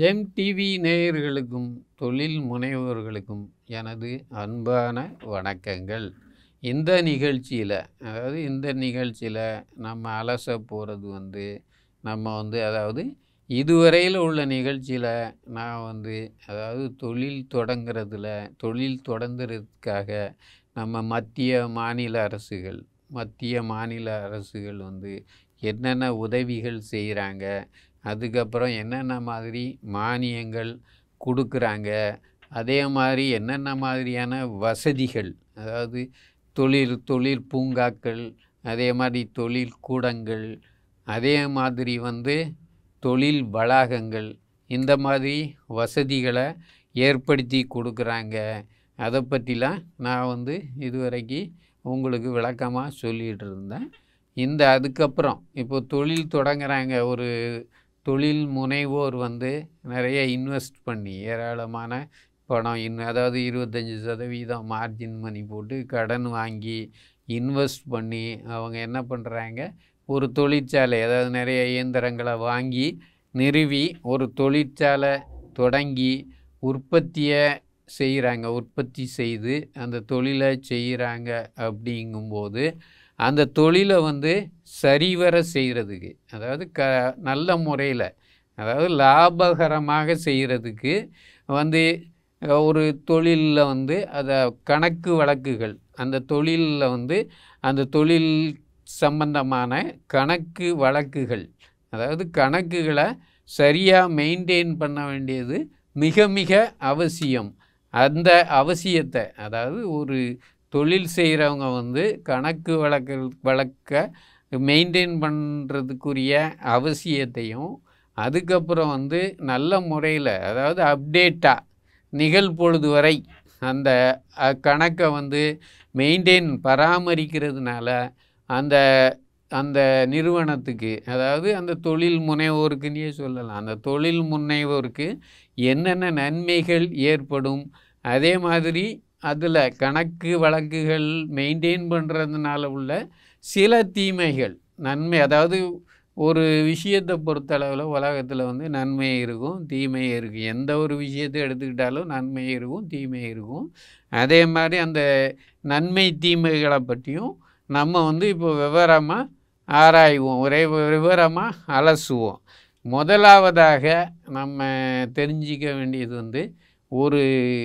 GeM TV நேயர்களுக்கும் தொழில் முனைவோர்களுக்கும் எனது அன்பான வணக்கங்கள் இந்த நிகழ்ச்சியில் அதாவது இந்த நிகழ்ச்சியில் நம்ம அலச போகிறது வந்து நம்ம வந்து அதாவது இதுவரையில் உள்ள நிகழ்ச்சியில் நான் வந்து அதாவது தொழில் தொடங்குறதுல தொழில் தொடங்குறதுக்காக நம்ம மத்திய மாநில அரசுகள் மத்திய மாநில அரசுகள் வந்து என்னென்ன உதவிகள் செய்கிறாங்க அதுக்கப்புறம் என்னென்ன மாதிரி மானியங்கள் கொடுக்குறாங்க அதே மாதிரி என்னென்ன மாதிரியான வசதிகள் அதாவது தொழில் தொழில் பூங்காக்கள் அதே மாதிரி தொழில் கூடங்கள் அதே மாதிரி வந்து தொழில் வளாகங்கள் இந்த மாதிரி வசதிகளை ஏற்படுத்தி கொடுக்குறாங்க அதை பற்றிலாம் நான் வந்து இதுவரைக்கும் உங்களுக்கு விளக்கமாக சொல்லிகிட்டு இருந்தேன் இந்த அதுக்கப்புறம் இப்போ தொழில் தொடங்குறாங்க ஒரு தொழில் முனைவோர் வந்து நிறைய இன்வெஸ்ட் பண்ணி ஏராளமான பணம் இன் அதாவது இருபத்தஞ்சி சதவீதம் மார்ஜின் மணி போட்டு கடன் வாங்கி இன்வெஸ்ட் பண்ணி அவங்க என்ன பண்ணுறாங்க ஒரு தொழிற்சாலை அதாவது நிறைய இயந்திரங்களை வாங்கி நிறுவி ஒரு தொழிற்சாலை தொடங்கி உற்பத்தியை செய்கிறாங்க உற்பத்தி செய்து அந்த தொழிலை செய்கிறாங்க அப்படிங்கும்போது அந்த தொழிலை வந்து சரிவர செய்கிறதுக்கு அதாவது க நல்ல முறையில் அதாவது லாபகரமாக செய்கிறதுக்கு வந்து ஒரு தொழிலில் வந்து அதை கணக்கு வழக்குகள் அந்த தொழிலில் வந்து அந்த தொழில் சம்பந்தமான கணக்கு வழக்குகள் அதாவது கணக்குகளை சரியாக மெயின்டைன் பண்ண வேண்டியது மிக மிக அவசியம் அந்த அவசியத்தை அதாவது ஒரு தொழில் செய்கிறவங்க வந்து கணக்கு வழக்கு வழக்க மெயின்டைன் பண்ணுறதுக்குரிய அவசியத்தையும் அதுக்கப்புறம் வந்து நல்ல முறையில் அதாவது அப்டேட்டாக நிகழ்பொழுது வரை அந்த கணக்கை வந்து மெயின்டைன் பராமரிக்கிறதுனால அந்த அந்த நிறுவனத்துக்கு அதாவது அந்த தொழில் முனைவோருக்குன்னே சொல்லலாம் அந்த தொழில் முனைவோருக்கு என்னென்ன நன்மைகள் ஏற்படும் அதே மாதிரி அதில் கணக்கு வழக்குகள் மெயின்டைன் பண்ணுறதுனால உள்ள சில தீமைகள் நன்மை அதாவது ஒரு விஷயத்தை பொறுத்தளவில் உலகத்தில் வந்து நன்மை இருக்கும் தீமை இருக்கும் எந்த ஒரு விஷயத்தை எடுத்துக்கிட்டாலும் நன்மை இருக்கும் தீமை இருக்கும் அதே மாதிரி அந்த நன்மை தீமைகளை பற்றியும் நம்ம வந்து இப்போ விவரமாக ஆராய்வோம் ஒரே விவரமாக அலசுவோம் முதலாவதாக நம்ம தெரிஞ்சிக்க வேண்டியது வந்து ஒரு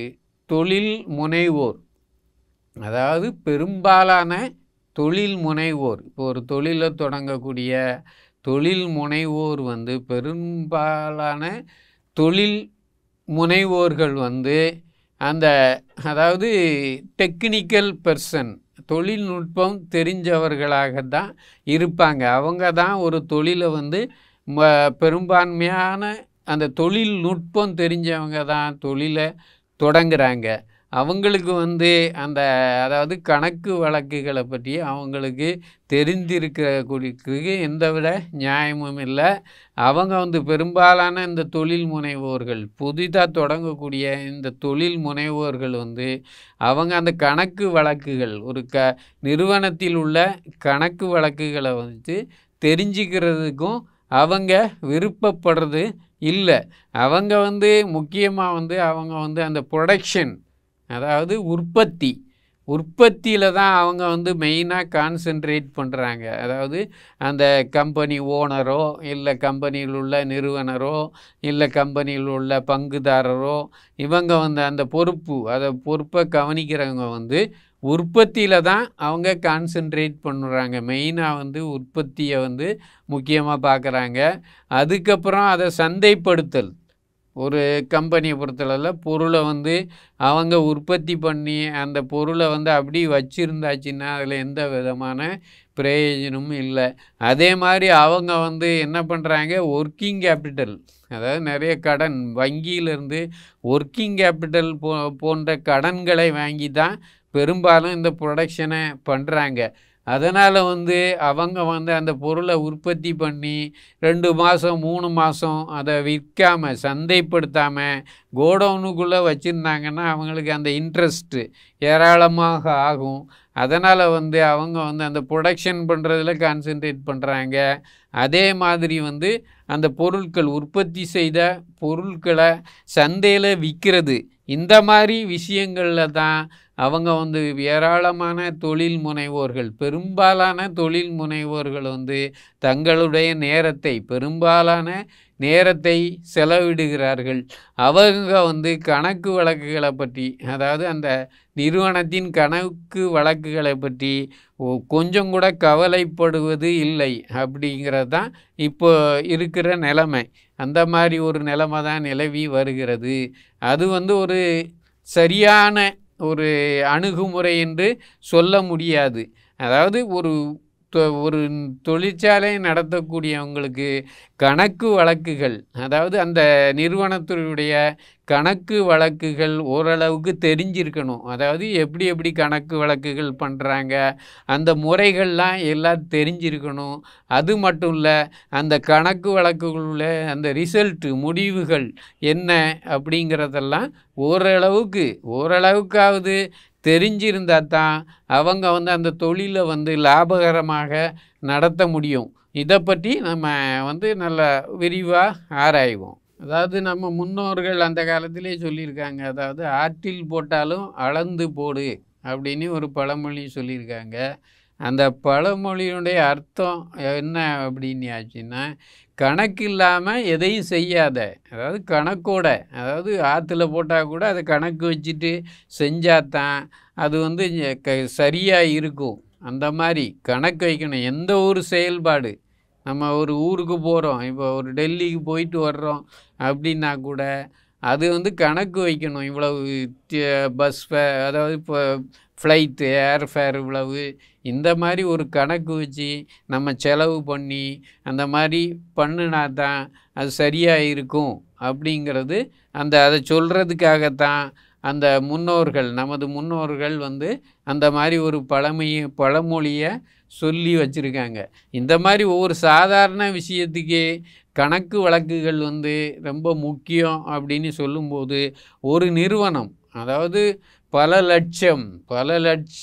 தொழில் முனைவோர் அதாவது பெரும்பாலான தொழில் முனைவோர் இப்போ ஒரு தொழிலை தொடங்கக்கூடிய தொழில் முனைவோர் வந்து பெரும்பாலான தொழில் முனைவோர்கள் வந்து அந்த அதாவது டெக்னிக்கல் பர்சன் தொழில்நுட்பம் தெரிஞ்சவர்களாக தான் இருப்பாங்க அவங்க தான் ஒரு தொழிலை வந்து ம பெரும்பான்மையான அந்த தொழில்நுட்பம் தெரிஞ்சவங்க தான் தொழிலை தொடங்குறாங்க அவங்களுக்கு வந்து அந்த அதாவது கணக்கு வழக்குகளை பற்றி அவங்களுக்கு தெரிந்திருக்கக்கூடிய எந்த வித நியாயமும் இல்லை அவங்க வந்து பெரும்பாலான இந்த தொழில் முனைவோர்கள் புதிதாக தொடங்கக்கூடிய இந்த தொழில் முனைவோர்கள் வந்து அவங்க அந்த கணக்கு வழக்குகள் ஒரு க நிறுவனத்தில் உள்ள கணக்கு வழக்குகளை வந்து தெரிஞ்சுக்கிறதுக்கும் அவங்க விருப்பப்படுறது இல்லை அவங்க வந்து முக்கியமாக வந்து அவங்க வந்து அந்த ப்ரொடக்ஷன் அதாவது உற்பத்தி உற்பத்தியில் தான் அவங்க வந்து மெயினாக கான்சென்ட்ரேட் பண்ணுறாங்க அதாவது அந்த கம்பெனி ஓனரோ இல்லை கம்பெனியில் உள்ள நிறுவனரோ இல்லை கம்பெனியில் உள்ள பங்குதாரரோ இவங்க வந்து அந்த பொறுப்பு அதை பொறுப்பை கவனிக்கிறவங்க வந்து உற்பத்தியில் தான் அவங்க கான்சென்ட்ரேட் பண்ணுறாங்க மெயினாக வந்து உற்பத்தியை வந்து முக்கியமாக பார்க்குறாங்க அதுக்கப்புறம் அதை சந்தைப்படுத்தல் ஒரு கம்பெனியை பொறுத்தளவில் பொருளை வந்து அவங்க உற்பத்தி பண்ணி அந்த பொருளை வந்து அப்படி வச்சுருந்தாச்சுன்னா அதில் எந்த விதமான பிரயோஜனமும் இல்லை அதே மாதிரி அவங்க வந்து என்ன பண்ணுறாங்க ஒர்க்கிங் கேபிட்டல் அதாவது நிறைய கடன் வங்கியிலேருந்து ஒர்க்கிங் கேபிட்டல் போ போன்ற கடன்களை வாங்கி தான் பெரும்பாலும் இந்த ப்ரொடக்ஷனை பண்ணுறாங்க அதனால் வந்து அவங்க வந்து அந்த பொருளை உற்பத்தி பண்ணி ரெண்டு மாதம் மூணு மாதம் அதை விற்காமல் சந்தைப்படுத்தாமல் கோடவுனுக்குள்ளே வச்சுருந்தாங்கன்னா அவங்களுக்கு அந்த இன்ட்ரெஸ்ட்டு ஏராளமாக ஆகும் அதனால் வந்து அவங்க வந்து அந்த ப்ரொடக்ஷன் பண்ணுறதுல கான்சென்ட்ரேட் பண்ணுறாங்க அதே மாதிரி வந்து அந்த பொருட்கள் உற்பத்தி செய்த பொருட்களை சந்தையில் விற்கிறது இந்த மாதிரி விஷயங்களில் தான் அவங்க வந்து ஏராளமான தொழில் முனைவோர்கள் பெரும்பாலான தொழில் முனைவோர்கள் வந்து தங்களுடைய நேரத்தை பெரும்பாலான நேரத்தை செலவிடுகிறார்கள் அவங்க வந்து கணக்கு வழக்குகளை பற்றி அதாவது அந்த நிறுவனத்தின் கணக்கு வழக்குகளை பற்றி ஒ- கொஞ்சம் கூட கவலைப்படுவது இல்லை அப்படிங்கிறது தான் இப்போ இருக்கிற நிலைமை அந்த மாதிரி ஒரு நிலைமை தான் நிலவி வருகிறது அது வந்து ஒரு சரியான ஒரு அணுகுமுறை என்று சொல்ல முடியாது அதாவது ஒரு தொ- ஒரு தொழிற்சாலை நடத்தக்கூடியவங்களுக்கு கணக்கு வழக்குகள் அதாவது அந்த நிறுவனத்தினுடைய கணக்கு வழக்குகள் ஓரளவுக்கு தெரிஞ்சிருக்கணும் அதாவது எப்படி எப்படி கணக்கு வழக்குகள் பண்ணுறாங்க அந்த முறைகள்லாம் எல்லாம் தெரிஞ்சிருக்கணும் அது மட்டும் இல்லை அந்த கணக்கு வழக்குகளில் அந்த ரிசல்ட்டு முடிவுகள் என்ன அப்படிங்கிறதெல்லாம் ஓரளவுக்கு ஓரளவுக்காவது தெரிஞ்சிருந்தா தான் அவங்க வந்து அந்த தொழிலை வந்து லாபகரமாக நடத்த முடியும் இதை பற்றி நம்ம வந்து நல்ல விரிவாக ஆராய்வோம் அதாவது நம்ம முன்னோர்கள் அந்த காலத்திலே சொல்லியிருக்காங்க அதாவது ஆற்றில் போட்டாலும் அளந்து போடு அப்படின்னு ஒரு பழமொழி சொல்லியிருக்காங்க அந்த பழமொழியினுடைய அர்த்தம் என்ன அப்படின்னு ஆச்சுன்னா கணக்கு இல்லாமல் எதையும் செய்யாத அதாவது கணக்கோட அதாவது ஆற்றுல போட்டால் கூட அதை கணக்கு வச்சுட்டு செஞ்சாதான் அது வந்து க சரியாக இருக்கும் அந்த மாதிரி கணக்கு வைக்கணும் எந்த ஒரு செயல்பாடு நம்ம ஒரு ஊருக்கு போகிறோம் இப்போ ஒரு டெல்லிக்கு போயிட்டு வர்றோம் அப்படின்னா கூட அது வந்து கணக்கு வைக்கணும் இவ்வளவு பஸ் ஃபே அதாவது இப்போ ஃப்ளைட்டு ஏர் ஃபேர் இவ்வளவு இந்த மாதிரி ஒரு கணக்கு வச்சு நம்ம செலவு பண்ணி அந்த மாதிரி பண்ணினா தான் அது சரியாக இருக்கும் அப்படிங்கிறது அந்த அதை சொல்கிறதுக்காகத்தான் அந்த முன்னோர்கள் நமது முன்னோர்கள் வந்து அந்த மாதிரி ஒரு பழமையை பழமொழியை சொல்லி வச்சுருக்காங்க இந்த மாதிரி ஒவ்வொரு சாதாரண விஷயத்துக்கே கணக்கு வழக்குகள் வந்து ரொம்ப முக்கியம் அப்படின்னு சொல்லும்போது ஒரு நிறுவனம் அதாவது பல லட்சம் பல லட்ச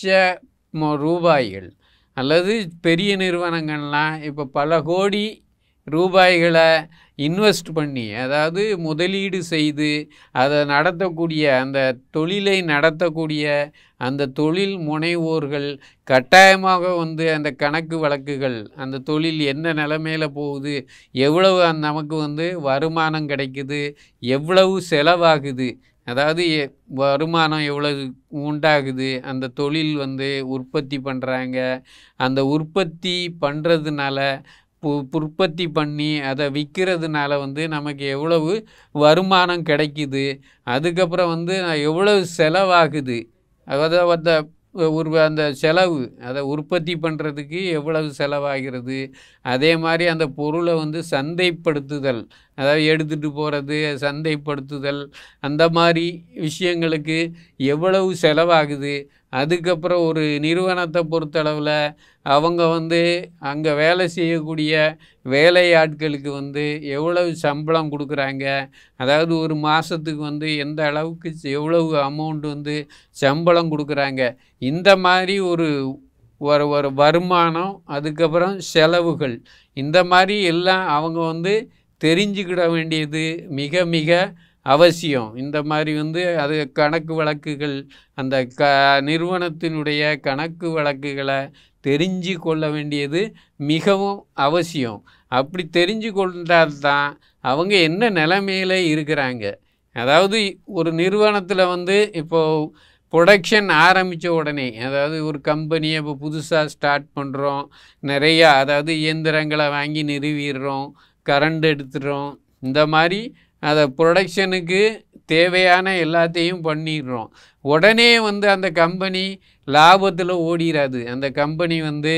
ம- ரூபாய்கள் அல்லது பெரிய நிறுவனங்கள்லாம் இப்போ பல கோடி ரூபாய்களை இன்வெஸ்ட் பண்ணி அதாவது முதலீடு செய்து அதை நடத்தக்கூடிய அந்த தொழிலை நடத்தக்கூடிய அந்த தொழில் முனைவோர்கள் கட்டாயமாக வந்து அந்த கணக்கு வழக்குகள் அந்த தொழில் என்ன நிலைமையில் போகுது எவ்வளவு அந்த நமக்கு வந்து வருமானம் கிடைக்குது எவ்வளவு செலவாகுது அதாவது எ- வருமானம் எவ்வளவு உண்டாகுது அந்த தொழில் வந்து உற்பத்தி பண்ணுறாங்க அந்த உற்பத்தி பண்ணுறதுனால உற்பத்தி பண்ணி அதை விற்கிறதுனால வந்து நமக்கு எவ்வளவு வருமானம் கிடைக்குது அதுக்கப்புறம் வந்து எவ்வளவு செலவாகுது அதாவது அந்த ஒரு அந்த செலவு அதை உற்பத்தி பண்ணுறதுக்கு எவ்வளவு செலவாகிறது அதே மாதிரி அந்த பொருளை வந்து சந்தைப்படுத்துதல் அதாவது எடுத்துகிட்டு போகிறது சந்தைப்படுத்துதல் அந்த மாதிரி விஷயங்களுக்கு எவ்வளவு செலவாகுது அதுக்கப்புறம் ஒரு நிறுவனத்தை பொறுத்தளவில் அவங்க வந்து அங்கே வேலை செய்யக்கூடிய வேலையாட்களுக்கு வந்து எவ்வளவு சம்பளம் கொடுக்குறாங்க அதாவது ஒரு மாதத்துக்கு வந்து எந்த அளவுக்கு எவ்வளவு அமௌண்ட் வந்து சம்பளம் கொடுக்குறாங்க இந்த மாதிரி ஒரு ஒரு ஒரு வருமானம் அதுக்கப்புறம் செலவுகள் இந்த மாதிரி எல்லாம் அவங்க வந்து தெரிஞ்சுக்கிட வேண்டியது மிக மிக அவசியம் இந்த மாதிரி வந்து அது கணக்கு வழக்குகள் அந்த க நிறுவனத்தினுடைய கணக்கு வழக்குகளை தெரிஞ்சு கொள்ள வேண்டியது மிகவும் அவசியம் அப்படி தெரிஞ்சு கொண்டால்தான் அவங்க என்ன நிலைமையில் இருக்கிறாங்க அதாவது ஒரு நிறுவனத்தில் வந்து இப்போது ப்ரொடக்ஷன் ஆரம்பித்த உடனே அதாவது ஒரு கம்பெனியை இப்போ புதுசாக ஸ்டார்ட் பண்ணுறோம் நிறையா அதாவது இயந்திரங்களை வாங்கி நிறுவிடுறோம் கரண்ட் எடுத்துடுறோம் இந்த மாதிரி அதை ப்ரொடக்ஷனுக்கு தேவையான எல்லாத்தையும் பண்ணிடுறோம் உடனே வந்து அந்த கம்பெனி லாபத்தில் ஓடிராது அந்த கம்பெனி வந்து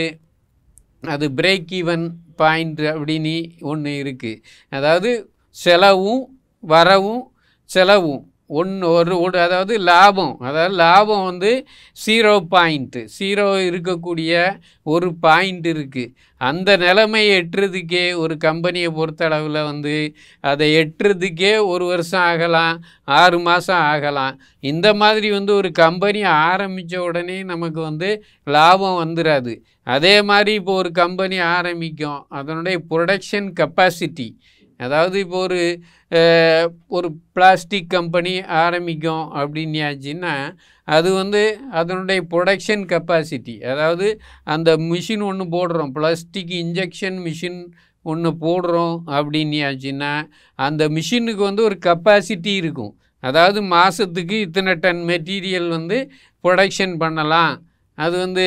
அது பிரேக் ஈவன் பாயிண்ட் அப்படின்னு ஒன்று இருக்குது அதாவது செலவும் வரவும் செலவும் ஒன்று ஒரு ஒரு அதாவது லாபம் அதாவது லாபம் வந்து ஜீரோ பாயிண்ட்டு ஜீரோ இருக்கக்கூடிய ஒரு பாயிண்ட் இருக்குது அந்த நிலைமையை எட்டுறதுக்கே ஒரு கம்பெனியை பொறுத்தளவில் வந்து அதை எட்டுறதுக்கே ஒரு வருஷம் ஆகலாம் ஆறு மாதம் ஆகலாம் இந்த மாதிரி வந்து ஒரு கம்பெனி ஆரம்பித்த உடனே நமக்கு வந்து லாபம் வந்துடாது அதே மாதிரி இப்போ ஒரு கம்பெனி ஆரம்பிக்கும் அதனுடைய ப்ரொடக்ஷன் கெப்பாசிட்டி அதாவது இப்போ ஒரு அஹ், ஒரு பிளாஸ்டிக் கம்பெனி ஆரம்பிக்கும் அப்படின்னாச்சுன்னா அது வந்து அதனுடைய ப்ரொடக்ஷன் கெப்பாசிட்டி அதாவது அந்த மிஷின் ஒன்று போடுறோம் பிளாஸ்டிக் இன்ஜெக்ஷன் மிஷின் ஒன்று போடுறோம் அப்படின்னாச்சுன்னா அந்த மிஷினுக்கு வந்து ஒரு கெப்பாசிட்டி இருக்கும் அதாவது மாதத்துக்கு இத்தனை டன் மெட்டீரியல் வந்து ப்ரொடக்ஷன் பண்ணலாம் அது வந்து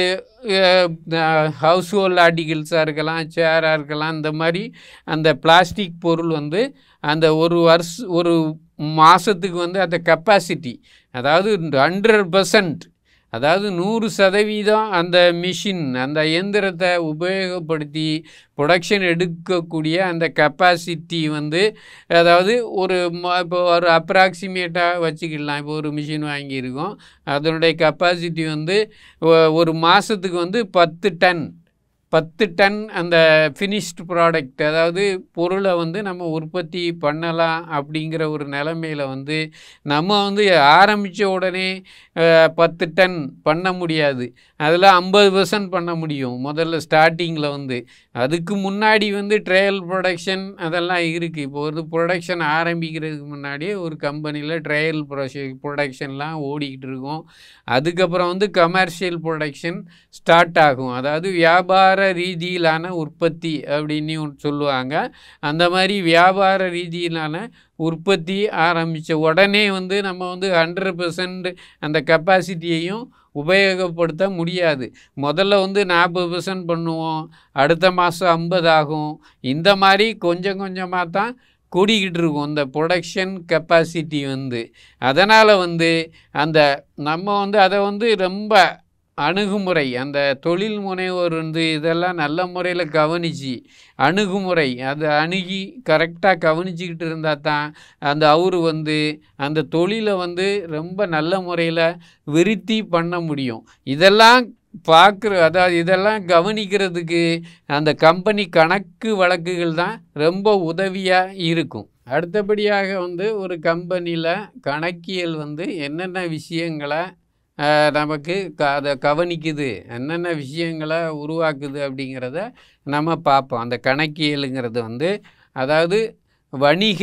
ஹவுஸ் ஹோல்ட் ஆர்டிகிள்ஸாக இருக்கலாம் சேராக இருக்கலாம் இந்த மாதிரி அந்த பிளாஸ்டிக் பொருள் வந்து அந்த ஒரு வருஷ ஒரு மாதத்துக்கு வந்து அந்த கெப்பாசிட்டி அதாவது ஹண்ட்ரட் பர்சன்ட் அதாவது நூறு சதவீதம் அந்த மிஷின் அந்த இயந்திரத்தை உபயோகப்படுத்தி ப்ரொடக்ஷன் எடுக்கக்கூடிய அந்த கெப்பாசிட்டி வந்து அதாவது ஒரு ம- இப்போ ஒரு அப்ராக்சிமேட்டாக வச்சுக்கலாம் இப்போ ஒரு மிஷின் வாங்கியிருக்கோம் அதனுடைய கெப்பாசிட்டி வந்து ஒ- ஒரு மாதத்துக்கு வந்து பத்து டன் பத்து டன் அந்த ஃபினிஷ்டு ப்ராடக்ட் அதாவது பொருளை வந்து நம்ம உற்பத்தி பண்ணலாம் அப்படிங்கிற ஒரு நிலமையில வந்து நம்ம வந்து ஆரம்பித்த உடனே அஹ், பத்து டன் பண்ண முடியாது அதில் ஐம்பது பர்சன்ட் பண்ண முடியும் முதல்ல ஸ்டார்டிங்கில் வந்து அதுக்கு முன்னாடி வந்து ட்ரையல் ப்ரொடக்ஷன் அதெல்லாம் இருக்குது இப்போ ஒரு ப்ரொடக்ஷன் ஆரம்பிக்கிறதுக்கு முன்னாடியே ஒரு கம்பெனியில் ட்ரையல் ப்ரொஷ ப்ரொடக்ஷன்லாம் ஓடிக்கிட்டு இருக்கும் அதுக்கப்புறம் வந்து கமர்ஷியல் ப்ரொடக்ஷன் ஸ்டார்ட் ஆகும் அதாவது வியாபார ரீதியிலான உற்பத்தி அப்படின்னு ஒன்று சொல்லுவாங்க அந்த மாதிரி வியாபார ரீதியிலான உற்பத்தி ஆரம்பித்த உடனே வந்து நம்ம வந்து ஹண்ட்ரட் பர்சன்ட் அந்த கெப்பாசிட்டியையும் உபயோகப்படுத்த முடியாது முதல்ல வந்து நாற்பது பர்சன்ட் பண்ணுவோம் அடுத்த மாதம் ஐம்பது ஆகும் இந்த மாதிரி கொஞ்சம் கொஞ்சமாக தான் கூடிக்கிட்டு இருக்கும் இந்த ப்ரொடக்ஷன் கெப்பாசிட்டி வந்து அதனால் வந்து அந்த நம்ம வந்து அதை வந்து ரொம்ப அணுகுமுறை அந்த தொழில் முனைவோர் வந்து இதெல்லாம் நல்ல முறையில் கவனித்து அணுகுமுறை அதை அணுகி கரெக்டாக கவனிச்சிக்கிட்டு இருந்தால் தான் அந்த அவர் வந்து அந்த தொழிலை வந்து ரொம்ப நல்ல முறையில் விருத்தி பண்ண முடியும் இதெல்லாம் பார்க்குற அதாவது இதெல்லாம் கவனிக்கிறதுக்கு அந்த கம்பெனி கணக்கு வழக்குகள் தான் ரொம்ப உதவியாக இருக்கும் அடுத்தபடியாக வந்து ஒரு கம்பெனியில் கணக்கியல் வந்து என்னென்ன விஷயங்களை அஹ், நமக்கு க அதை கவனிக்குது என்னென்ன விஷயங்களை உருவாக்குது அப்படிங்கிறத நம்ம பார்ப்போம் அந்த கணக்கியலுங்கிறது வந்து அதாவது வணிக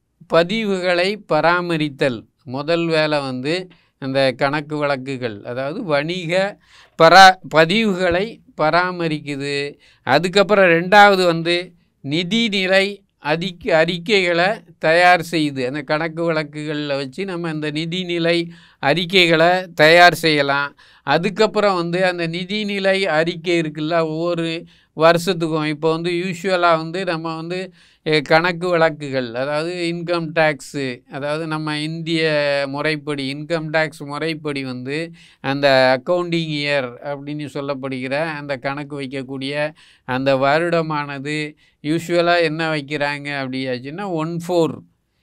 பதிவுகளை பராமரித்தல் முதல் வேலை வந்து அந்த கணக்கு வழக்குகள் அதாவது வணிக பரா பதிவுகளை பராமரிக்குது அதுக்கப்புறம் ரெண்டாவது வந்து நிதிநிலை அதிக் அறிக்கைகளை தயார் செய்யுது அந்த கணக்கு வழக்குகளில் வச்சு நம்ம அந்த நிதிநிலை அறிக்கைகளை தயார் செய்யலாம் அதுக்கப்புறம் வந்து அந்த நிதிநிலை அறிக்கை இருக்குல்ல ஒவ்வொரு வருஷத்துக்கும் இப்போ வந்து யூஸ்வலாக வந்து நம்ம வந்து அஹ், கணக்கு வழக்குகள் அதாவது இன்கம் டேக்ஸு அதாவது நம்ம இந்திய முறைப்படி இன்கம் டேக்ஸ் முறைப்படி வந்து அந்த அக்கௌண்டிங் இயர் அப்படின்னு சொல்லப்படுகிற அந்த கணக்கு வைக்கக்கூடிய அந்த வருடமானது யூஸ்வலாக என்ன வைக்கிறாங்க அப்படியாச்சுன்னா ஒன் ஃபோர்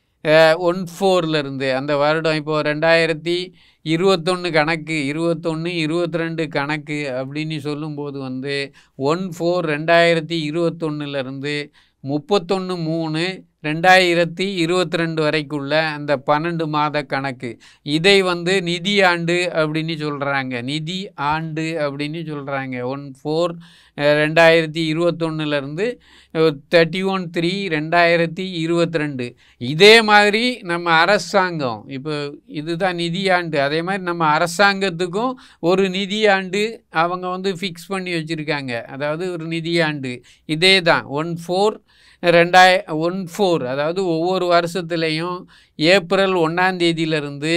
ஒன் ஃபோர்லேருந்து அந்த வருடம் இப்போது ரெண்டாயிரத்தி இருபத்தொன்று கணக்கு இருபத்தொன்று இருபத்தி ரெண்டு கணக்கு அப்படின்னு சொல்லும்போது வந்து ஒன் ஃபோர் ரெண்டாயிரத்தி இருபத்தொன்னுலேருந்து முப்பத்தொன்று மூணு ரெண்டாயிரத்தி இருபத்தி ரெண்டு வரைக்குள்ள அந்த பன்னெண்டு மாத கணக்கு இதை வந்து நிதி ஆண்டு அப்படின்னு சொல்கிறாங்க நிதி ஆண்டு அப்படின்னு சொல்கிறாங்க ஒன் ஃபோர் ரெண்டாயிரத்தி இருபத்தொன்னுலேருந்து தேர்ட்டி ஒன் த்ரீ ரெண்டாயிரத்தி இருபத்தி ரெண்டு இதே மாதிரி நம்ம அரசாங்கம் இப்போ இதுதான் நிதியாண்டு அதே மாதிரி நம்ம அரசாங்கத்துக்கும் ஒரு நிதியாண்டு அவங்க வந்து ஃபிக்ஸ் பண்ணி வச்சுருக்காங்க அதாவது ஒரு நிதியாண்டு இதே தான் ஒன் ஃபோர் ரெண்டாய ஒன் ஃபோர் அதாவது ஒவ்வொரு வருஷத்துலேயும் ஏப்ரல் ஒன்றாந்தேதியிலேருந்து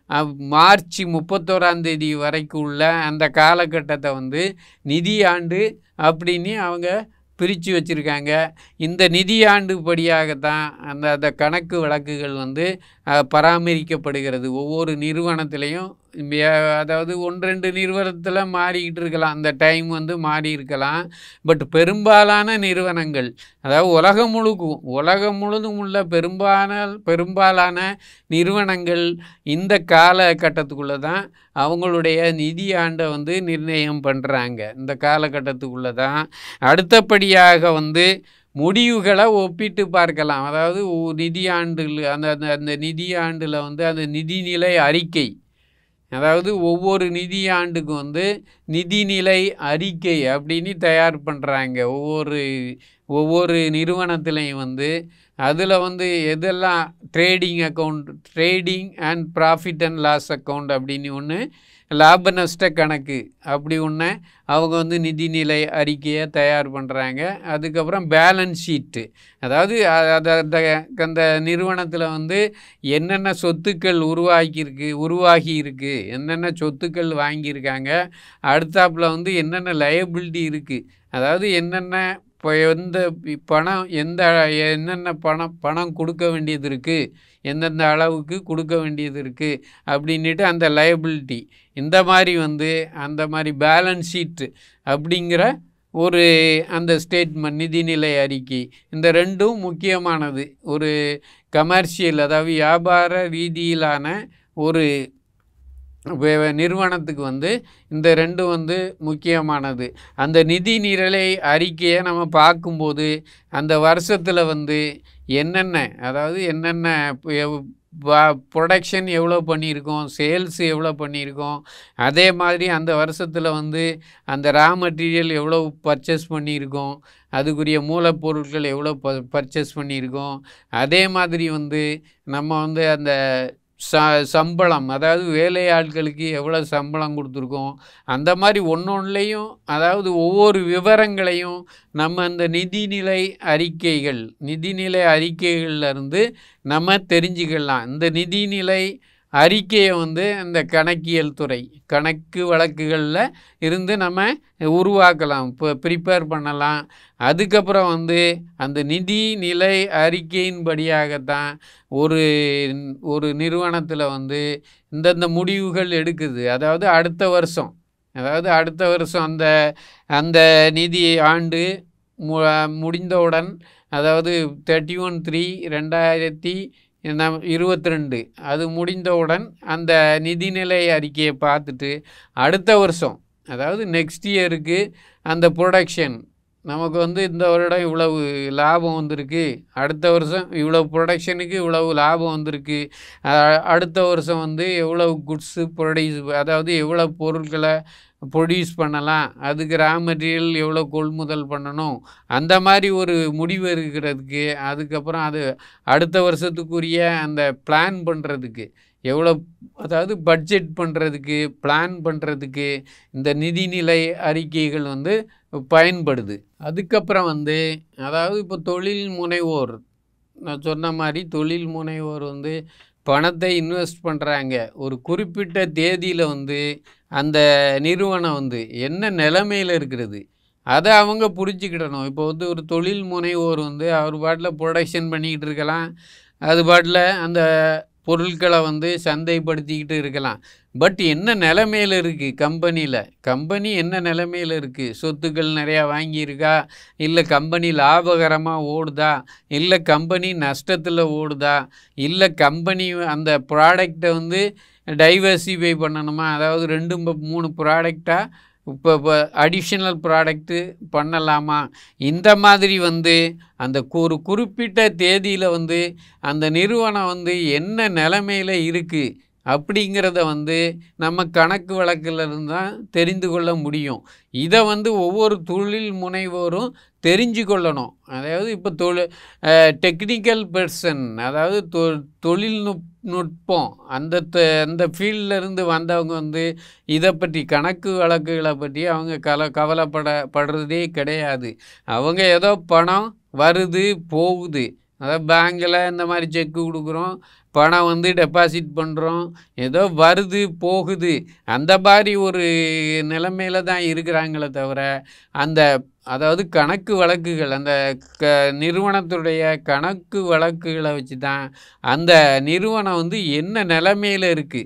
மார்ச் முப்பத்தோராம் தேதி வரைக்கும் உள்ள அந்த காலகட்டத்தை வந்து நிதியாண்டு அப்படின்னு அவங்க பிரித்து வச்சுருக்காங்க இந்த நிதியாண்டு படியாகத்தான் அந்த அந்த கணக்கு வழக்குகள் வந்து அஹ், பராமரிக்கப்படுகிறது ஒவ்வொரு நிறுவனத்திலையும் மே- அதாவது ஒன்று ரெண்டு நிறுவனத்தில் மாறிக்கிட்டு இருக்கலாம் அந்த டைம் வந்து மாறி இருக்கலாம் பட் பெரும்பாலான நிறுவனங்கள் அதாவது உலகம் முழுக்கும் உலகம் முழுதும் உள்ள பெரும்பாலான பெரும்பாலான நிறுவனங்கள் இந்த காலகட்டத்துக்குள்ளே தான் அவங்களுடைய நிதி ஆண்டை வந்து நிர்ணயம் பண்ணுறாங்க இந்த காலகட்டத்துக்குள்ளே தான் அடுத்தபடியாக வந்து முடிவுகளை ஒப்பிட்டு பார்க்கலாம் அதாவது ஒ- நிதியாண்டில் அந்த அந்த அந்த நிதியாண்டில் வந்து அந்த நிதிநிலை அறிக்கை அதாவது ஒவ்வொரு நிதியாண்டுக்கும் வந்து நிதிநிலை அறிக்கை அப்படின்னு தயார் பண்ணுறாங்க ஒவ்வொரு ஒவ்வொரு நிறுவனத்துலேயும் வந்து அதில் வந்து எதெல்லாம் trading account trading and profit and loss account அப்படின்னு ஒன்று லாப நஷ்ட கணக்கு அப்படி ஒன்று அவங்க வந்து நிதிநிலை அறிக்கையை தயார் பண்ணுறாங்க அதுக்கப்புறம் பேலன்ஸ் ஷீட்டு அதாவது அ- அத- அந்த அந்த நிறுவனத்தில் வந்து என்னென்ன சொத்துக்கள் உருவாக்கியிருக்கு உருவாகி இருக்கு என்னென்ன சொத்துக்கள் வாங்கியிருக்காங்க அடுத்தாப்புல வந்து என்னென்ன லயபிலிட்டி இருக்குது அதாவது என்னென்ன இப்போ எந்த பி- பணம் எந்த என்னென்ன பணம் பணம் கொடுக்க வேண்டியது இருக்குது எந்தெந்த அளவுக்கு கொடுக்க வேண்டியது இருக்குது அப்படின்ட்டு அந்த லயபிலிட்டி இந்த மாதிரி வந்து அந்த மாதிரி பேலன்ஸ் ஷீட்டு அப்படிங்கிற ஒரு அந்த ஸ்டேட்மெண்ட் நிதிநிலை அறிக்கை இந்த ரெண்டும் முக்கியமானது ஒரு கமர்ஷியல் அதாவது வியாபார ரீதியிலான ஒரு வே- நிறுவனத்துக்கு வந்து இந்த ரெண்டும் வந்து முக்கியமானது அந்த நிதி நிரலை அறிக்கையை நம்ம பார்க்கும்போது அந்த வருஷத்தில் வந்து என்னென்ன அதாவது என்னென்ன ப்ரொடக்ஷன் எவ்வளோ பண்ணியிருக்கோம் சேல்ஸ் எவ்வளோ பண்ணியிருக்கோம் அதே மாதிரி அந்த வருஷத்தில் வந்து அந்த ரா மெட்டீரியல் எவ்வளோ பர்ச்சேஸ் பண்ணியிருக்கோம் அதுக்குரிய மூலப்பொருட்கள் எவ்வளோ ப பர்ச்சேஸ் பண்ணியிருக்கோம் அதே மாதிரி வந்து நம்ம வந்து அந்த ச சம்பளம் அதாவது வேலையாட்களுக்கு எவ்வளோ சம்பளம் கொடுத்துருக்கோம் அந்த மாதிரி ஒன்றொன்றுலையும் அதாவது ஒவ்வொரு விவரங்களையும் நம்ம அந்த நிதிநிலை அறிக்கைகள் நிதிநிலை அறிக்கைகள்ல இருந்து நம்ம தெரிஞ்சுக்கலாம் இந்த நிதிநிலை அறிக்கையை வந்து அந்த கணக்கியல் துறை கணக்கு வழக்குகளில் இருந்து நம்ம உருவாக்கலாம் இப்போ ப்ரிப்பேர் பண்ணலாம் அதுக்கப்புறம் வந்து அந்த நிதி நிலை அறிக்கையின்படியாகத்தான் ஒரு ஒரு நிறுவனத்தில் வந்து இந்தந்த முடிவுகள் எடுக்குது அதாவது அடுத்த வருஷம் அதாவது அடுத்த வருஷம் அந்த அந்த நிதி ஆண்டு மு முடிந்தவுடன் அதாவது தேர்ட்டி ஒன் த்ரீ ரெண்டாயிரத்தி நம் இருபத்தி ரெண்டு அது முடிந்தவுடன் அந்த நிதிநிலை அறிக்கையை பார்த்துட்டு அடுத்த வருஷம் அதாவது நெக்ஸ்ட் இயருக்கு அந்த ப்ரொடக்ஷன் நமக்கு வந்து இந்த வருடம் இவ்வளவு லாபம் வந்திருக்கு அடுத்த வருஷம் இவ்வளவு ப்ரொடக்ஷனுக்கு இவ்வளவு லாபம் வந்திருக்கு அ- அடுத்த வருஷம் வந்து எவ்வளவு குட்ஸு ப்ரொடியூஸ் அதாவது எவ்வளோ பொருட்களை ப்ரொடியூஸ் பண்ணலாம் அதுக்கு ரா மெட்டீரியல் எவ்வளோ கொள்முதல் பண்ணணும் அந்த மாதிரி ஒரு முடிவு இருக்கிறதுக்கு அதுக்கப்புறம் அது அடுத்த வருஷத்துக்குரிய அந்த பிளான் பண்ணுறதுக்கு எவ்வளோ அதாவது பட்ஜெட் பண்ணுறதுக்கு பிளான் பண்ணுறதுக்கு இந்த நிதிநிலை அறிக்கைகள் வந்து பயன்படுது அதுக்கப்புறம் வந்து அதாவது இப்போ தொழில் முனைவோர் நான் சொன்ன மாதிரி தொழில் முனைவோர் வந்து பணத்தை இன்வெஸ்ட் பண்ணுறாங்க ஒரு குறிப்பிட்ட தேதியில் வந்து அந்த நிறுவனம் வந்து என்ன நிலைமையில் இருக்கிறது அதை அவங்க புரிஞ்சுக்கிடணும் இப்போ வந்து ஒரு தொழில் முனைவோர் வந்து அவர் பாட்டில் ப்ரொடக்ஷன் பண்ணிக்கிட்டு இருக்கலாம் அது பாட்டில் அந்த பொருட்களை வந்து சந்தைப்படுத்திக்கிட்டு இருக்கலாம் பட் என்ன நிலைமையில் இருக்குது கம்பெனியில் கம்பெனி என்ன நிலைமையில் இருக்குது சொத்துக்கள் நிறையா வாங்கியிருக்கா இல்லை கம்பெனி லாபகரமாக ஓடுதா இல்லை கம்பெனி நஷ்டத்தில் ஓடுதா இல்லை கம்பெனி அந்த ப்ராடக்டை வந்து டைவர்சிஃபை பண்ணணுமா அதாவது ரெண்டு ம- மூணு ப்ராடக்டாக இப்போ இப்போ அடிஷ்னல் ப்ராடக்ட்டு பண்ணலாமா இந்த மாதிரி வந்து அந்த கு- ஒரு குறிப்பிட்ட தேதியில் வந்து அந்த நிறுவனம் வந்து என்ன நிலைமையில் இருக்குது அப்படிங்கிறத வந்து நம்ம கணக்கு வழக்கில் இருந்து தான் தெரிந்து கொள்ள முடியும் இதை வந்து ஒவ்வொரு தொழில் முனைவோரும் தெரிஞ்சு கொள்ளணும் அதாவது இப்போ தொழில் டெக்னிக்கல் பர்சன் அதாவது தொ தொழில்நுட் நுட்பம் அந்த த- அந்த ஃபீல்டில் இருந்து வந்தவங்க வந்து இதை பற்றி கணக்கு வழக்குகளை பற்றி அவங்க கல கவலைப்பட படுறதே கிடையாது அவங்க ஏதோ பணம் வருது போகுது அதாவது பேங்கில் இந்த மாதிரி செக்கு கொடுக்குறோம் பணம் வந்து டெபாசிட் பண்ணுறோம் ஏதோ வருது போகுது அந்த மாதிரி ஒரு நிலைமையில தான் இருக்கிறாங்களே தவிர அந்த அதாவது கணக்கு வழக்குகள் அந்த க நிறுவனத்துடைய கணக்கு வழக்குகளை வச்சு தான் அந்த நிறுவனம் வந்து என்ன நிலைமையில் இருக்குது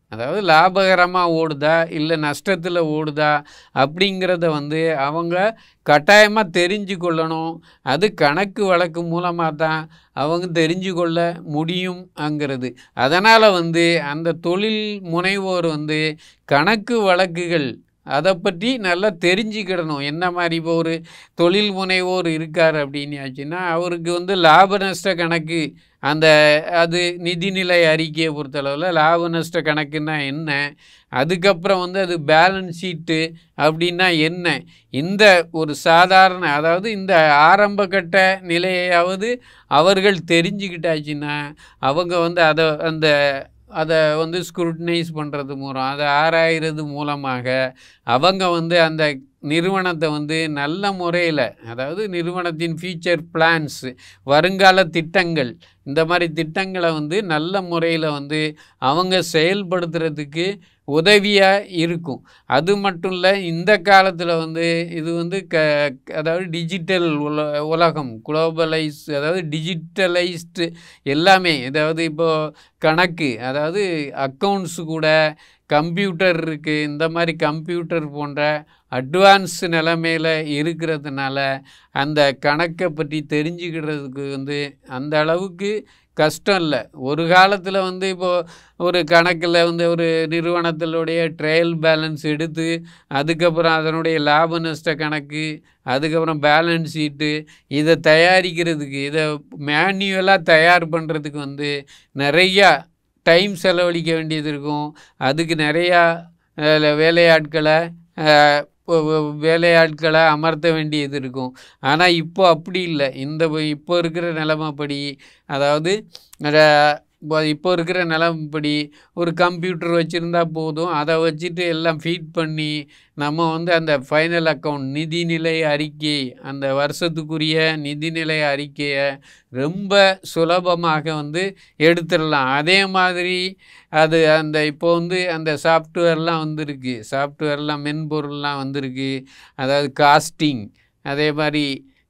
அதாவது லாபகரமாக ஓடுதா இல்லை நஷ்டத்தில் ஓடுதா அப்படிங்கிறத வந்து அவங்க கட்டாயமாக தெரிஞ்சு கொள்ளணும் அது கணக்கு வழக்கு மூலமாக தான் அவங்க தெரிஞ்சு கொள்ள முடியும்ங்கிறது அதனால் வந்து அந்த தொழில் முனைவோர் வந்து கணக்கு வழக்குகள் அதை பற்றி நல்லா தெரிஞ்சுக்கிடணும் என்ன மாதிரி இப்போ ஒரு தொழில் முனைவோர் இருக்கார் அப்படின்னு ஆச்சுன்னா அவருக்கு வந்து லாப நஷ்ட கணக்கு அந்த அது நிதிநிலை அறிக்கையை பொறுத்தளவில் லாப நஷ்ட கணக்குன்னா என்ன அதுக்கப்புறம் வந்து அது பேலன்ஸ் ஷீட்டு அப்படின்னா என்ன இந்த ஒரு சாதாரண அதாவது இந்த ஆரம்ப கட்ட நிலையாவது அவர்கள் தெரிஞ்சுக்கிட்டாச்சுன்னா அவங்க வந்து அதை அந்த அதை வந்து ஸ்க்ரூட்டனைஸ் பண்ணுறது மூலம் அதை ஆராயிறது மூலமாக அவங்க வந்து அந்த நிறுவனத்தை வந்து நல்ல முறையில் அதாவது நிறுவனத்தின் ஃபியூச்சர் பிளான்ஸ் வருங்கால திட்டங்கள் இந்த மாதிரி திட்டங்களை வந்து நல்ல முறையில் வந்து அவங்க செயல்படுத்துறதுக்கு உதவியாக இருக்கும் அது மட்டும் இல்லை இந்த காலத்தில் வந்து இது வந்து க அதாவது டிஜிட்டல் உல உலகம் குளோபலைஸ் அதாவது டிஜிட்டலைஸ்டு எல்லாமே அதாவது இப்போது கணக்கு அதாவது அக்கௌண்ட்ஸு கூட கம்ப்யூட்டர் இருக்குது இந்த மாதிரி கம்ப்யூட்டர் போன்ற அட்வான்ஸ் நிலைமையில் இருக்கிறதுனால அந்த கணக்கை பற்றி தெரிஞ்சுக்கிறதுக்கு வந்து அந்த அளவுக்கு கஷ்டம் இல்லை ஒரு காலத்தில் வந்து இப்போது ஒரு கணக்கில் வந்து ஒரு நிறுவனத்தினுடைய ட்ரையல் பேலன்ஸ் எடுத்து அதுக்கப்புறம் அதனுடைய லாப நஷ்ட கணக்கு அதுக்கப்புறம் பேலன்ஸ் ஷீட்டு இதை தயாரிக்கிறதுக்கு இதை மேனுவலாக தயார் பண்ணுறதுக்கு வந்து நிறையா டைம் செலவழிக்க வேண்டியது இருக்கும் அதுக்கு நிறையா அஹ், வேலையாட்களை அஹ், இப்போ வ- வேலையாட்களை அமர்த்த வேண்டியது இருக்கும் ஆனால் இப்போ அப்படி இல்லை இந்த வ- இப்போ இருக்கிற நிலைமைப்படி அதாவது அஹ், இப்போ இப்போ இருக்கிற நிலைமைப்படி ஒரு கம்ப்யூட்டர் வச்சுருந்தா போதும் அதை வச்சுட்டு எல்லாம் ஃபீட் பண்ணி நம்ம வந்து அந்த ஃபைனல் அக்கவுண்ட் நிதிநிலை அறிக்கை அந்த வருஷத்துக்குரிய நிதிநிலை அறிக்கையை ரொம்ப சுலபமாக வந்து எடுத்துடலாம் அதே மாதிரி அது அந்த இப்போ வந்து அந்த சாஃப்ட்வேர்லாம் வந்திருக்கு சாஃப்ட்வேர்லாம் மென்பொருள்லாம் வந்திருக்கு அதாவது காஸ்டிங் அதே மாதிரி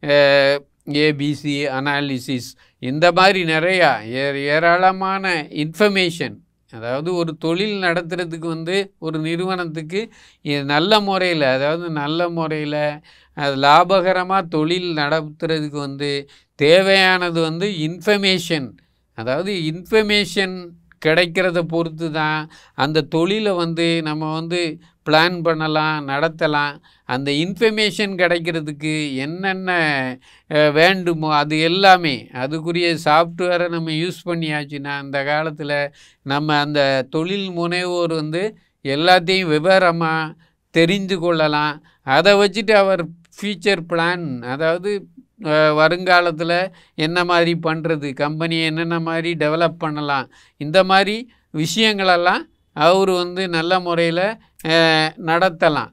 ஏபிசி அனாலிசிஸ் இந்த மாதிரி நிறையா ஏ ஏராளமான இன்ஃபர்மேஷன் அதாவது ஒரு தொழில் நடத்துறதுக்கு வந்து ஒரு நிறுவனத்துக்கு இது நல்ல முறையில் அதாவது நல்ல முறையில் அது லாபகரமாக தொழில் நடத்துறதுக்கு வந்து தேவையானது வந்து இன்ஃபர்மேஷன் அதாவது இன்ஃபர்மேஷன் கிடைக்கிறத பொறுத்து தான் அந்த தொழிலை வந்து நம்ம வந்து பிளான் பண்ணலாம் நடத்தலாம் அந்த இன்ஃபர்மேஷன் கிடைக்கிறதுக்கு என்னென்ன அஹ், வேண்டுமோ அது எல்லாமே அதுக்குரிய சாஃப்ட்வேரை நம்ம யூஸ் பண்ணியாச்சுன்னா அந்த காலத்தில் நம்ம அந்த தொழில் முனைவோர் வந்து எல்லாத்தையும் விவரமாக தெரிந்து கொள்ளலாம் அதை வச்சுட்டு அவர் ஃபியூச்சர் பிளான் அதாவது வருங்காலத்தில் என்ன மாதிரி பண்ணுறது கம்பெனியை என்னென்ன மாதிரி டெவலப் பண்ணலாம் இந்த மாதிரி விஷயங்களெல்லாம் அவர் வந்து நல்ல முறையில் நடத்தலாம்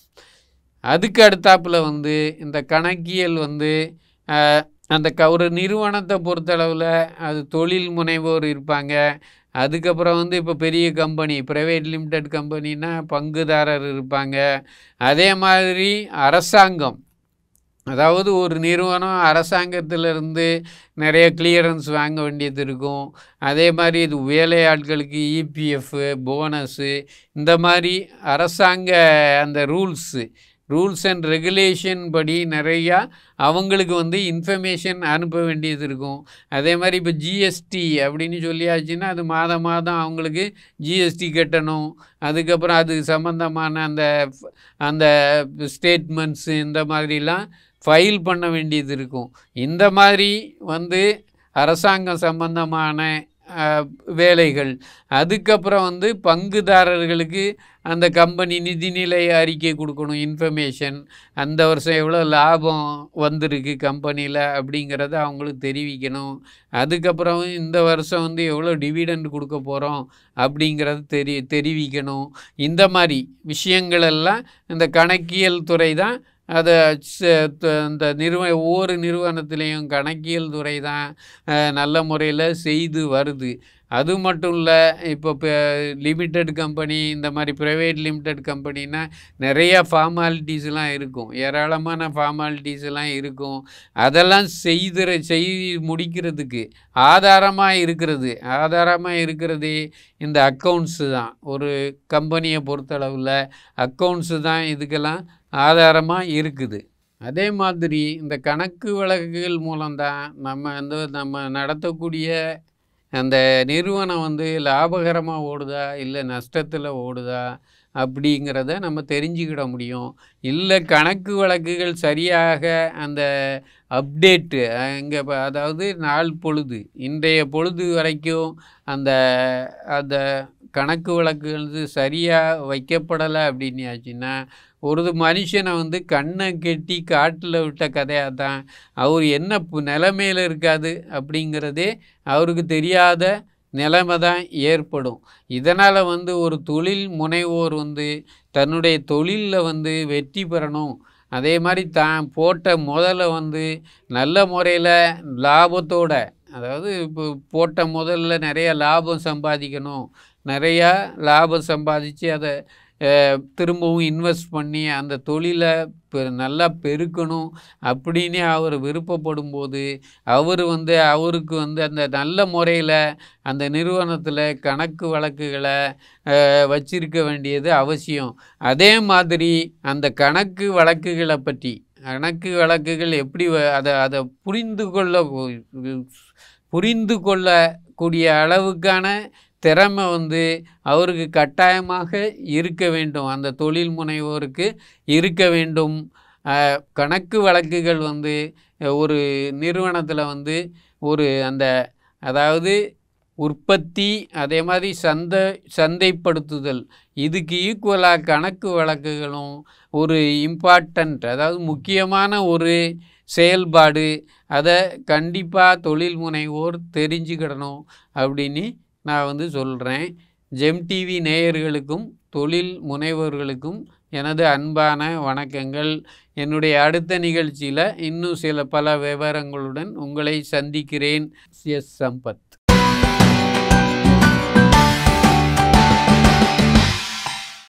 அதுக்கு அடுத்தாப்புல வந்து இந்த கணக்கியல் வந்து அஹ், அந்த க ஒரு நிறுவனத்தை பொறுத்தளவில் அது தொழில் முனைவோர் இருப்பாங்க அதுக்கப்புறம் வந்து இப்போ பெரிய கம்பெனி ப்ரைவேட் லிமிடெட் கம்பெனினா பங்குதாரர் இருப்பாங்க அதே மாதிரி அரசாங்கம் அதாவது ஒரு நிறுவனம் அரசாங்கத்திலிருந்து நிறைய கிளியரன்ஸ் வாங்க வேண்டியது இருக்கும் அதே மாதிரி இது வேலையாட்களுக்கு இபிஎஃப் போனஸு இந்த மாதிரி அரசாங்க அந்த ரூல்ஸு ரூல்ஸ் அண்ட் ரெகுலேஷன் படி நிறையா அவங்களுக்கு வந்து இன்ஃபர்மேஷன் அனுப்ப வேண்டியது இருக்கும் அதே மாதிரி இப்போ ஜிஎஸ்டி அப்படின்னு சொல்லியாச்சுன்னா அது மாதம் மாதம் அவங்களுக்கு ஜிஎஸ்டி கட்டணும் அதுக்கப்புறம் அது சம்மந்தமான அந்த அந்த ஸ்டேட்மெண்ட்ஸு இந்த மாதிரிலாம் ஃபைல் பண்ண வேண்டியது இருக்கும் இந்த மாதிரி வந்து அரசாங்கம் சம்பந்தமான அஹ், வேலைகள் அதுக்கப்புறம் வந்து பங்குதாரர்களுக்கு அந்த கம்பெனி நிதிநிலை அறிக்கை கொடுக்கணும் இன்ஃபர்மேஷன் அந்த வருஷம் எவ்வளோ லாபம் வந்திருக்கு கம்பெனியில் அப்படிங்கிறத அவங்களுக்கு தெரிவிக்கணும் அதுக்கப்புறம் இந்த வருஷம் வந்து எவ்வளோ டிவிடெண்ட் கொடுக்க போகிறோம் அப்படிங்கிறத தெரி தெரிவிக்கணும் இந்த மாதிரி விஷயங்கள் எல்லாம் இந்த கணக்கியல் துறை தான் அதை ச- த- இந்த நிறுவ ஒவ்வொரு நிறுவனத்திலையும் கணக்கியல் துறை தான் அஹ், நல்ல முறையில் செய்து வருது அது மட்டும் இல்லை இப்போ இப்போ லிமிட்டெட் கம்பெனி இந்த மாதிரி ப்ரைவேட் லிமிடெட் கம்பெனினா நிறைய ஃபார்மாலிட்டிஸ்லாம் இருக்கும் ஏராளமான ஃபார்மாலிட்டிஸ் எல்லாம் இருக்கும் அதெல்லாம் செய்துற செய் முடிக்கிறதுக்கு ஆதாரமாக இருக்கிறது ஆதாரமாக இருக்கிறது இந்த அக்கௌண்ட்ஸு தான் ஒரு கம்பெனியை பொறுத்தளவில் அக்கௌண்ட்ஸு தான் இதுக்கெல்லாம் ஆதாரமாக இருக்குது அதே மாதிரி இந்த கணக்கு வழக்குகள் மூலம்தான் நம்ம வந்து நம்ம நடத்தக்கூடிய அந்த நிறுவனம் வந்து லாபகரமாக ஓடுதா இல்லை நஷ்டத்தில் ஓடுதா அப்படிங்கிறத நம்ம தெரிஞ்சுக்கிட முடியும் இல்லை கணக்கு வழக்குகள் சரியாக அந்த அப்டேட்டு இங்கே அதாவது நாள் பொழுது இன்றைய பொழுது வரைக்கும் அந்த அந்த கணக்கு வழக்குகள் வந்து சரியாக வைக்கப்படலை அப்படின்னாச்சுன்னா ஒரு மனுஷனை வந்து கண்ணை கெட்டி காட்டில் விட்ட கதையாக தான் அவர் என்ன பு- நிலைமையில இருக்காது அப்படிங்கிறதே அவருக்கு தெரியாத நிலைமை தான் ஏற்படும் இதனால் வந்து ஒரு தொழில் முனைவோர் வந்து தன்னுடைய தொழிலில் வந்து வெற்றி பெறணும் அதே மாதிரி தான் போட்ட முதல்ல வந்து நல்ல முறையில் லாபத்தோட அதாவது இப்போ போட்ட முதல்ல நிறைய லாபம் சம்பாதிக்கணும் நிறையா லாபம் சம்பாதிச்சு அதை அஹ், திரும்பவும் இன்வெஸ்ட் பண்ணி அந்த தொழிலை பெ நல்லா பெருக்கணும் அப்படின்னு அவர் விருப்பப்படும் போது அவர் வந்து அவருக்கு வந்து அந்த நல்ல முறையில் அந்த நிறுவனத்தில் கணக்கு வழக்குகளை அஹ், வச்சிருக்க வேண்டியது அவசியம் அதே மாதிரி அந்த கணக்கு வழக்குகளை பற்றி கணக்கு வழக்குகள் எப்படி வ- அதை அதை புரிந்து கொள்ள புரிந்து கொள்ளக்கூடிய அளவுக்கான திறமை வந்து அவருக்கு கட்டாயமாக இருக்க வேண்டும் அந்த தொழில் முனைவோருக்கு இருக்க வேண்டும் அஹ், கணக்கு வழக்குகள் வந்து அஹ், ஒரு நிறுவனத்தில் வந்து ஒரு அந்த அதாவது உற்பத்தி அதே மாதிரி சந்தை சந்தைப்படுத்துதல் இதுக்கு ஈக்குவலாக கணக்கு வழக்குகளும் ஒரு இம்பார்ட்டண்ட் அதாவது முக்கியமான ஒரு செயல்பாடு அதை கண்டிப்பாக தொழில் முனைவோர் தெரிஞ்சுக்கிடணும் அப்படின்னு நான் வந்து சொல்கிறேன் ஜெம் டிவி நேயர்களுக்கும் தொழில் முனைவோர்களுக்கும் எனது அன்பான வணக்கங்கள் என்னுடைய அடுத்த நிகழ்ச்சியில் இன்னும் சில பல விவரங்களுடன் உங்களை சந்திக்கிறேன் எஸ் சம்பத்